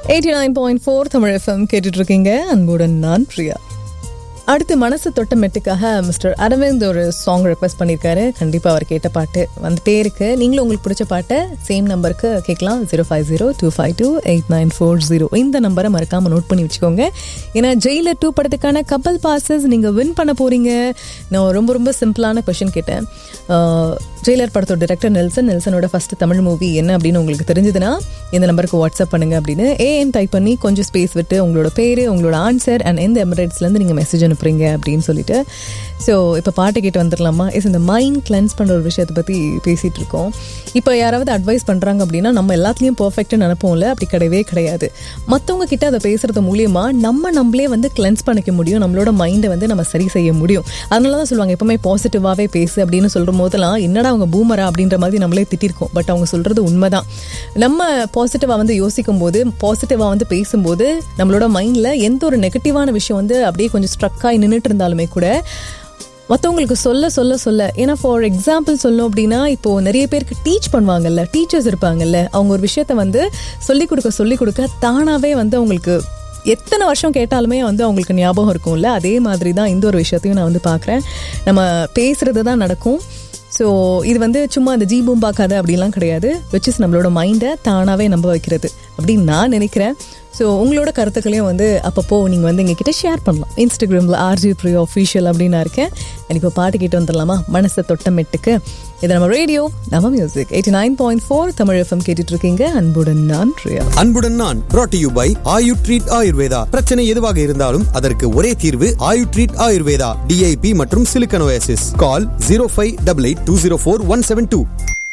Eighty nine point four Tamil FM கேட்டுட்டு இருக்கீங்க அன்புடன் நான் பிரியா அடுத்து மனசு தொட்டமெட்டுக்காக மிஸ்டர் அரவிந்த் ஒரு சாங் ரெக்வஸ்ட் பண்ணியிருக்காரு கண்டிப்பாக அவர் கேட்ட பாட்டு வந்துட்டே இருக்கு நீங்களும் உங்களுக்கு பிடிச்ச பாட்டை சேம் நம்பருக்கு கேட்கலாம் zero five zero two five two eight nine four zero இந்த நம்பரை மறக்காமல் நோட் பண்ணி வச்சுக்கோங்க ஏன்னா ஜெயிலர் டூ படத்துக்கான கப்பல் பாசஸ் நீங்கள் வின் பண்ண போறீங்க நான் ரொம்ப ரொம்ப சிம்பிளான கொஷின் கேட்டேன் ஜெயிலர் படத்தோட டிரெக்டர் நெல்சன் நெல்சனோட ஃபர்ஸ்ட் தமிழ் மூவி என்ன அப்படின்னு உங்களுக்கு தெரிஞ்சதுன்னா இந்த நம்பருக்கு வாட்ஸ்அப் பண்ணுங்க அப்படின்னு ஏஎன் டைப் பண்ணி கொஞ்சம் ஸ்பேஸ் விட்டு உங்களோட பேர் உங்களோட ஆன்சர் அண்ட் எந்த எமிரேட்ஸ்லேருந்து நீங்கள் மெசேஜ் அனுப்புறீங்க அப்படின்னு சொல்லிட்டு ஸோ இப்போ பாட்டு கேட்டு வந்துடலாமா இஸ் இந்த மைண்ட் கிளென்ஸ் பண்ணுற ஒரு விஷயத்தை பற்றி பேசிகிட்டு இருக்கோம் இப்போ யாராவது அட்வைஸ் பண்ணுறாங்க அப்படின்னா நம்ம எல்லாத்துலேயும் பர்ஃபெக்ட்னு நினைப்போம்ல அப்படி கிடையவே கிடையாது மற்றவங்க கிட்ட அதை பேசுறது மூலியமா நம்ம நம்மளே வந்து கிளென்ஸ் பண்ணிக்க முடியும் நம்மளோட மைண்டை வந்து நம்ம சரி செய்ய முடியும் அதனால தான் சொல்லுவாங்க எப்பவுமே பாசிட்டிவாகவே பேசு அப்படின்னு சொல்கிற போதெல்லாம் என்னடா அவங்க பூமரா அப்படின்ற மாதிரி நம்மளே திட்டிருக்கோம் பட் அவங்க சொல்கிறது உண்மைதான் நம்ம பாசிட்டிவாக வந்து யோசிக்கும் போது பாசிட்டிவாக வந்து பேசும்போது நம்மளோட மைண்டில் எந்த ஒரு நெகட்டிவான விஷயம் வந்து அப்படியே கொஞ்சம் ஸ்ட்ரக்காகி நின்றுட்டு இருந்தாலுமே கூட மற்றவங்களுக்கு சொல்ல சொல்ல சொல்ல ஏன்னா ஃபார் எக்ஸாம்பிள் சொல்லணும் அப்படின்னா இப்போ நிறைய பேருக்கு டீச் பண்ணுவாங்கல்ல டீச்சர்ஸ் இருப்பாங்கல்ல அவங்க ஒரு விஷயத்த வந்து சொல்லிக் கொடுக்க சொல்லிக் கொடுக்க தானாகவே வந்து அவங்களுக்கு எத்தனை வருஷம் கேட்டாலுமே வந்து அவங்களுக்கு ஞாபகம் இருக்கும்ல அதே மாதிரி தான் இந்த ஒரு விஷயத்தையும் நான் வந்து பார்க்குறேன் நம்ம பேசுறது தான் நடக்கும் ஸோ இது வந்து சும்மா அந்த ஜி பூம்பா கதை அப்படிலாம் கிடையாது வச்சு நம்மளோட மைண்டை தானாகவே நம்ப வைக்கிறது அப்படின்னு நான் நினைக்கிறேன் ஸோ உங்களோட கருத்துக்களையும் வந்து அப்பப்போ நீங்கள் வந்து எங்ககிட்ட ஷேர் பண்ணலாம் இன்ஸ்டாகிராமில் ஆர்ஜி ப்ரியோ அஃபீஷியல் அப்படின்னு நான் இருக்கேன் இப்போ பாட்டு கேட்டு வந்துடலாமா மனசை தொட்டமெட்டுக்கு இது நம்ம ரேடியோ நம்ம music eighty nine point four Tamil FM கேட்டுட்டு இருக்கீங்க அன்புடன் நான் பிரியா அன்புடன் நான் brought to you by Ayu treat Ayurveda பிரச்சனை எதுவாக இருந்தாலும் அதற்கு ஒரே தீர்வு ஆயு ட்ரீட் ஆயுர்வேதா டிஐபி மற்றும் சிலிக்கனோசிஸ் call zero five double eight two zero four one seven two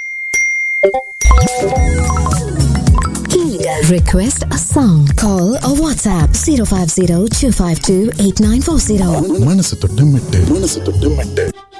Request a song. Call or WhatsApp 050 252 8940. மனசு தொட்டு மெட்டு மனசு தொட்டு மெட்டு